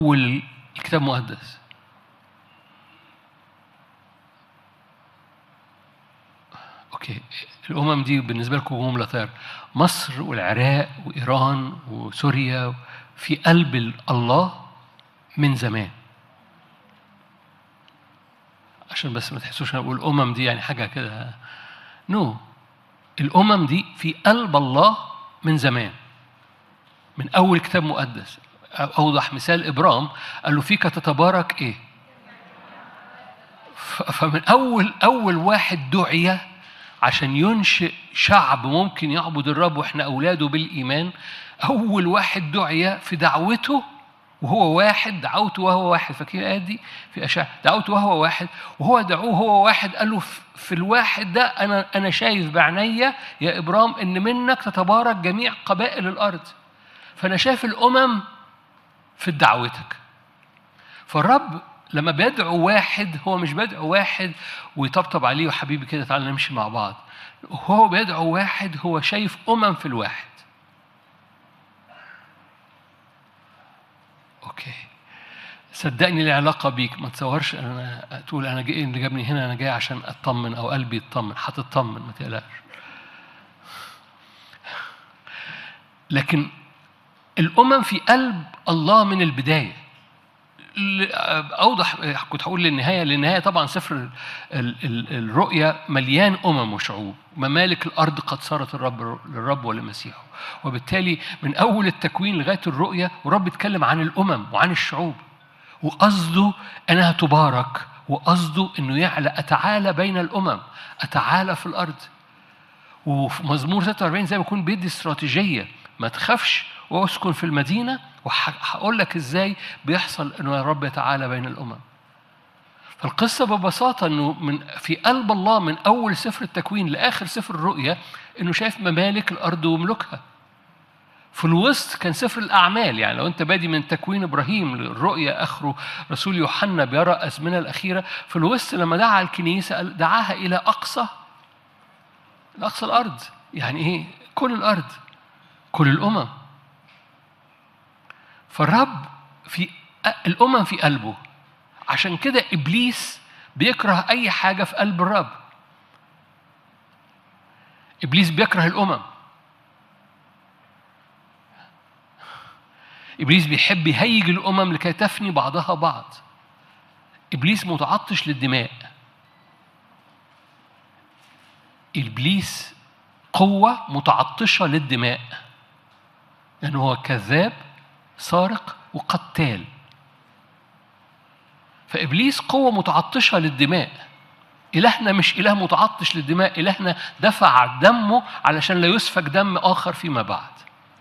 والكتاب المقدس اوكي الامم دي بالنسبه لكم جمله طايره مصر والعراق وايران وسوريا في قلب الله من زمان عشان بس ما تحسوش انا بقول الامم دي يعني حاجه كده نو no. الامم دي في قلب الله من زمان من اول كتاب مقدس اوضح مثال ابرام قال له فيك تتبارك ايه فمن اول اول واحد دعي عشان ينشئ شعب ممكن يعبد الرب واحنا اولاده بالايمان اول واحد دعي في دعوته وهو واحد دعوته وهو واحد فاكرين الايه دي في اشعه دعوته وهو واحد وهو دعوه هو واحد قال له في الواحد ده انا انا شايف بعينيا يا ابرام ان منك تتبارك جميع قبائل الارض فانا شايف الامم في دعوتك فالرب لما بيدعو واحد هو مش بيدعو واحد ويطبطب عليه وحبيبي كده تعالى نمشي مع بعض هو بيدعو واحد هو شايف امم في الواحد اوكي صدقني لي علاقه بيك ما تصورش انا تقول انا جاي اللي جابني هنا انا جاي عشان اطمن او قلبي يطمن هتطمن ما تقلقش لكن الامم في قلب الله من البدايه اوضح كنت هقول للنهايه للنهايه طبعا سفر الرؤيا مليان امم وشعوب ممالك الارض قد صارت الرب للرب ولمسيحه وبالتالي من اول التكوين لغايه الرؤيا والرب اتكلم عن الامم وعن الشعوب وقصده انها تبارك وقصده انه يعلى اتعالى بين الامم اتعالى في الارض وفي مزمور 46 زي ما يكون بيدي استراتيجيه ما تخافش واسكن في المدينه وهقول لك ازاي بيحصل انه يا رب يتعالى بين الامم فالقصة ببساطة انه من في قلب الله من اول سفر التكوين لاخر سفر الرؤيا انه شايف ممالك الارض وملوكها. في الوسط كان سفر الاعمال يعني لو انت بادي من تكوين ابراهيم للرؤيا اخره رسول يوحنا بيرى الازمنه الاخيره في الوسط لما دعا الكنيسه دعاها الى اقصى اقصى الارض يعني ايه؟ كل الارض كل الامم فالرب في الامم في قلبه عشان كده ابليس بيكره اي حاجه في قلب الرب ابليس بيكره الامم ابليس بيحب يهيج الامم لكي تفني بعضها بعض ابليس متعطش للدماء ابليس قوه متعطشه للدماء لانه هو كذاب سارق وقتال فابليس قوه متعطشه للدماء الهنا مش اله متعطش للدماء الهنا دفع دمه علشان لا يسفك دم اخر فيما بعد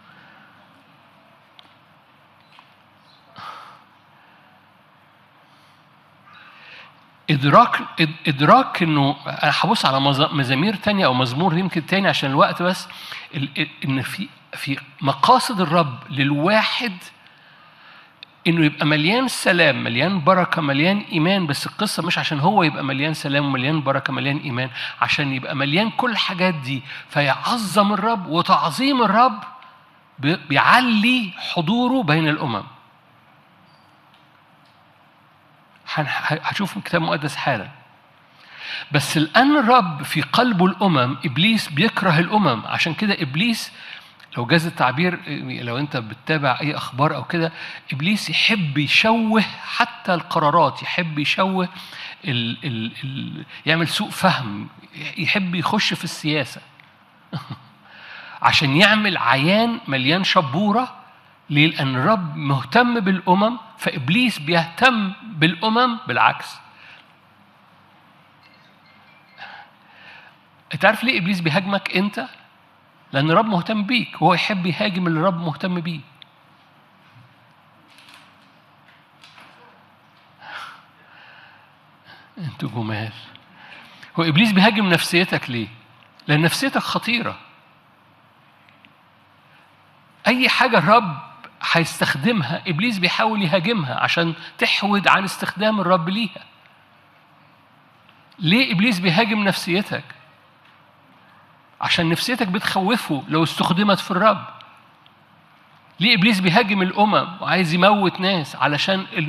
ادراك ادراك انه انا هبص على مزامير تانية او مزمور يمكن تاني عشان الوقت بس ان في في مقاصد الرب للواحد انه يبقى مليان سلام مليان بركه مليان ايمان بس القصه مش عشان هو يبقى مليان سلام ومليان بركه مليان ايمان عشان يبقى مليان كل الحاجات دي فيعظم الرب وتعظيم الرب بيعلي حضوره بين الامم هشوف الكتاب المقدس حالا بس لأن الرب في قلبه الأمم إبليس بيكره الأمم عشان كده إبليس لو جاز التعبير لو أنت بتتابع أي أخبار أو كده إبليس يحب يشوه حتى القرارات يحب يشوه ال ال ال يعمل سوء فهم يحب يخش في السياسة عشان يعمل عيان مليان شبورة ليه؟ لأن الرب مهتم بالأمم فإبليس بيهتم بالأمم بالعكس أنت عارف ليه إبليس بيهاجمك أنت؟ لأن الرب مهتم بيك وهو يحب يهاجم اللي الرب مهتم بيه انتوا جمال هو ابليس بيهاجم نفسيتك ليه لان نفسيتك خطيره اي حاجه الرب هيستخدمها ابليس بيحاول يهاجمها عشان تحود عن استخدام الرب ليها ليه ابليس بيهاجم نفسيتك عشان نفسيتك بتخوفه لو استخدمت في الرب ليه ابليس بيهاجم الامم وعايز يموت ناس علشان